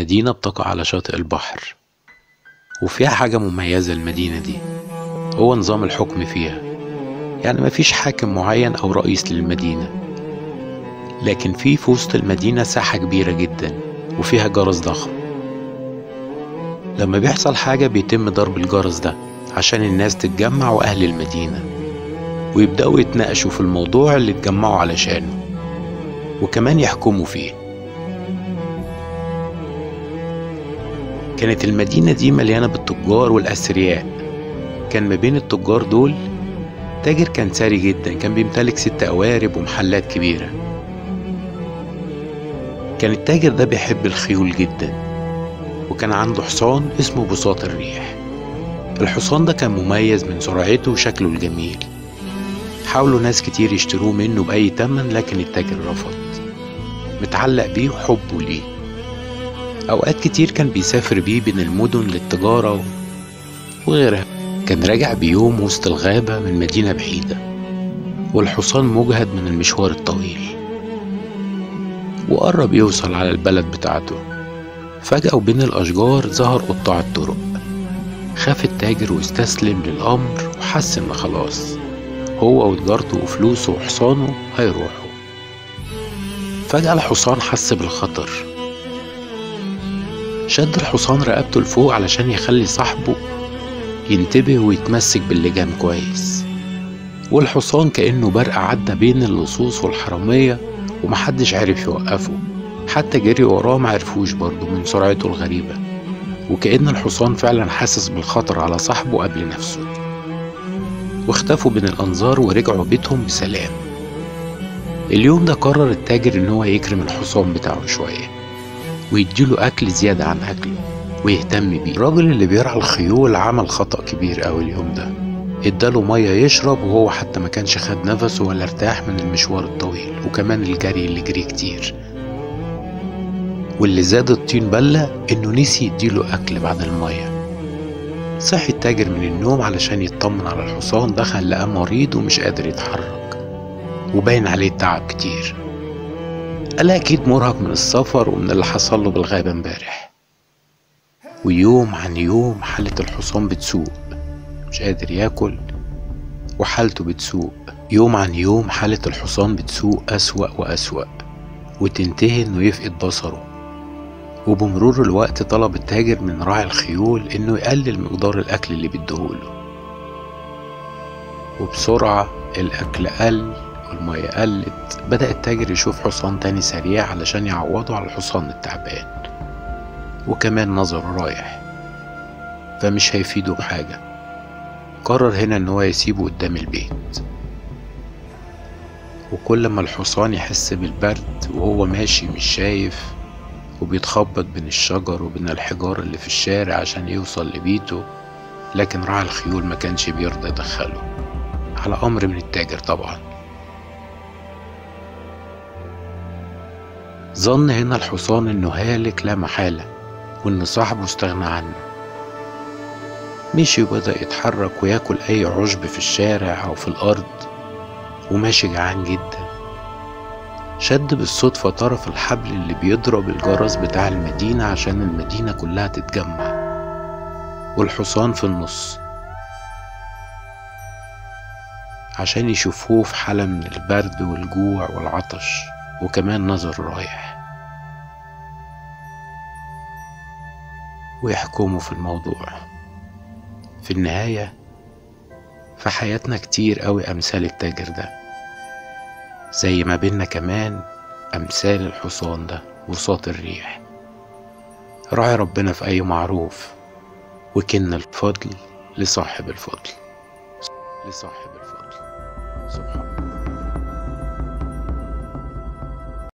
مدينة بتقع على شاطئ البحر وفيها حاجة مميزة المدينة دي هو نظام الحكم فيها يعني مفيش حاكم معين أو رئيس للمدينة لكن في في وسط المدينة ساحة كبيرة جدا وفيها جرس ضخم لما بيحصل حاجة بيتم ضرب الجرس ده عشان الناس تتجمع وأهل المدينة ويبدأوا يتناقشوا في الموضوع اللي اتجمعوا علشانه وكمان يحكموا فيه كانت المدينة دي مليانة بالتجار والأثرياء كان ما بين التجار دول تاجر كان ثري جدا كان بيمتلك ست قوارب ومحلات كبيرة كان التاجر ده بيحب الخيول جدا وكان عنده حصان اسمه بساط الريح الحصان ده كان مميز من سرعته وشكله الجميل حاولوا ناس كتير يشتروه منه بأي تمن لكن التاجر رفض متعلق بيه وحبه ليه أوقات كتير كان بيسافر بيه بين المدن للتجارة وغيرها كان راجع بيوم وسط الغابة من مدينة بعيدة والحصان مجهد من المشوار الطويل وقرب يوصل على البلد بتاعته فجأة وبين الأشجار ظهر قطاع الطرق خاف التاجر واستسلم للأمر وحس إن خلاص هو وتجارته وفلوسه وحصانه هيروحوا فجأة الحصان حس بالخطر شد الحصان رقبته لفوق علشان يخلي صاحبه ينتبه ويتمسك باللجام كويس والحصان كأنه برق عدى بين اللصوص والحرامية ومحدش عرف يوقفه حتى جري وراه معرفوش برضه من سرعته الغريبة وكأن الحصان فعلا حاسس بالخطر على صاحبه قبل نفسه واختفوا بين الأنظار ورجعوا بيتهم بسلام اليوم ده قرر التاجر إن هو يكرم الحصان بتاعه شوية ويديله أكل زيادة عن أكله ويهتم بيه الراجل اللي بيرعى الخيول عمل خطأ كبير أوي اليوم ده اداله مية يشرب وهو حتى ما كانش خد نفسه ولا ارتاح من المشوار الطويل وكمان الجري اللي جري كتير واللي زاد الطين بلة انه نسي يديله اكل بعد المية صحي التاجر من النوم علشان يطمن على الحصان دخل لقاه مريض ومش قادر يتحرك وباين عليه تعب كتير قال اكيد مرهق من السفر ومن اللي حصل له بالغابة امبارح ويوم عن يوم حالة الحصان بتسوء مش قادر ياكل وحالته بتسوء يوم عن يوم حالة الحصان بتسوء أسوأ وأسوأ وتنتهي إنه يفقد بصره وبمرور الوقت طلب التاجر من راعي الخيول إنه يقلل مقدار الأكل اللي بيديهوله وبسرعة الأكل قل والمية قلت بدأ التاجر يشوف حصان تاني سريع علشان يعوضه على الحصان التعبان وكمان نظره رايح فمش هيفيده بحاجة قرر هنا ان هو يسيبه قدام البيت وكل ما الحصان يحس بالبرد وهو ماشي مش شايف وبيتخبط بين الشجر وبين الحجارة اللي في الشارع عشان يوصل لبيته لكن راعي الخيول ما كانش بيرضى يدخله على أمر من التاجر طبعا ظن هنا الحصان انه هالك لا محالة وان صاحبه استغنى عنه مشي وبدأ يتحرك وياكل أي عشب في الشارع أو في الأرض وماشي جعان جدا شد بالصدفة طرف الحبل اللي بيضرب الجرس بتاع المدينة عشان المدينة كلها تتجمع والحصان في النص عشان يشوفوه في حالة من البرد والجوع والعطش وكمان نظر رايح ويحكموا في الموضوع في النهاية في حياتنا كتير قوي أمثال التاجر ده زي ما بينا كمان أمثال الحصان ده وصوت الريح راعي ربنا في أي معروف وكن الفضل لصاحب الفضل لصاحب الفضل سبحان الله